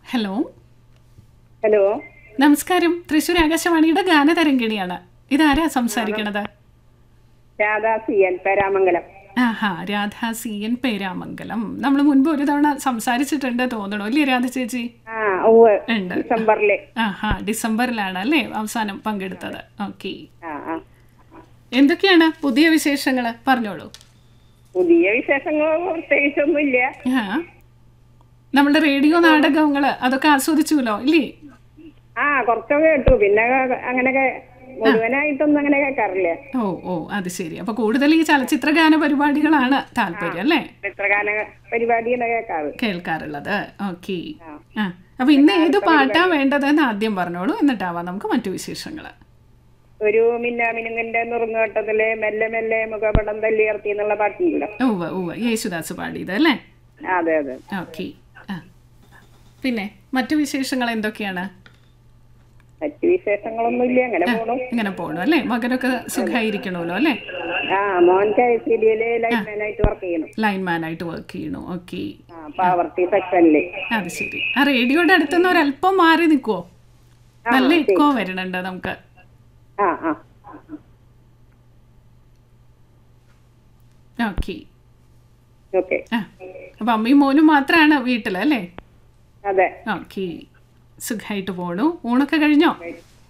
hello hello നമസ്കാരം തൃശ്ശൂർ ആകാശവാണിയുടെ ഗാനതരംഗിണിയാണ് ഇതാരാ സംസാരിക്കണത് രാധാ സി എൻ പേരാമംഗലം ആഹാ രാധ സി എൻ പേരാമംഗലം നമ്മൾ മുൻപ് ഒരു തവണ സംസാരിച്ചിട്ടുണ്ട് തോന്നണോ അല്ലേ രാധ ചേച്ചി ആ ഉവ്വ് ഉണ്ട് ഡിസംബറില് ആഹാ ഡിസംബറിലാണ് അല്ലേ അവസാനം പങ്കെടുത്തത് ഓക്കെ ആ ആ എന്തൊക്കെയാണ് പുതിയ വിശേഷങ്ങൾ പറഞ്ഞോളൂ പുതിയ വിശേഷങ്ങൾ പ്രത്യേകിച്ചൊന്നുമില്ല ആ നമ്മളുടെ റേഡിയോ നാടകങ്ങൾ അതൊക്കെ ആസ്വദിച്ചുല്ലോ ഇല്ലേ ആ കുറച്ചൊക്കെ കേട്ടു പിന്നെ അങ്ങനെയൊക്കെ മുഴുവനായിട്ടൊന്നും അങ്ങനെ കേൾക്കാറില്ല ഓ ഓ അത് ശരി അപ്പൊ കൂടുതൽ ഈ ചലച്ചിത്ര ഗാന പരിപാടികളാണ് താല്പര്യം അല്ലേ ചിത്രഗാന പരിപാടിയാണ് കേൾക്കാറ് കേൾക്കാറുള്ളത് ഓക്കെ ആ അപ്പൊ ഇന്ന് ഏത് പാട്ടാ വേണ്ടതെന്ന് ആദ്യം പറഞ്ഞോളൂ എന്നിട്ടാവാം നമുക്ക് മറ്റു വിശേഷങ്ങൾ ഒരു മിന്നാമിനുങ്ങിന്റെ നുറുങ്ങോട്ടത്തില് മെല്ലെ മെല്ലെ മുഖപടം തല്ലിയർത്തി എന്നുള്ള പാട്ടുണ്ടല്ലോ ഉവ്വ് ഉവ്വ് യേശുദാസ് പാടിയത് അല്ലേ അതെ അതെ ഓക്കെ ആ പിന്നെ മറ്റു വിശേഷങ്ങൾ എന്തൊക്കെയാണ് മറ്റു വിശേഷങ്ങളൊന്നുമില്ല അങ്ങനെ പോണു ഇങ്ങനെ പോകണം അല്ലേ മകനൊക്കെ സുഖമായിരിക്കണമല്ലോ അല്ലേ ആ മോൻ കെ എസ് സി ഡിയില് ലൈൻമാനായിട്ട് വർക്ക് ചെയ്യണം ലൈൻമാനായിട്ട് വർക്ക് ചെയ്യണു ഓക്കെ ആ പാവർട്ടി സെക്ഷനില് അത് ശരി ആ റേഡിയോയുടെ അടുത്തുനിന്ന് ഒരല്പം മാറി നിൽക്കുവോ നല്ല ഇക്കോ വരണുണ്ട് നമുക്ക് ആ ആ ഓക്കെ ഓക്കെ ആ അപ്പൊ അമ്മയും മോനും മാത്രമാണ് വീട്ടിൽ അല്ലേ അതെ ഓക്കെ സുഖമായിട്ട് പോണു ഊണൊക്കെ കഴിഞ്ഞോ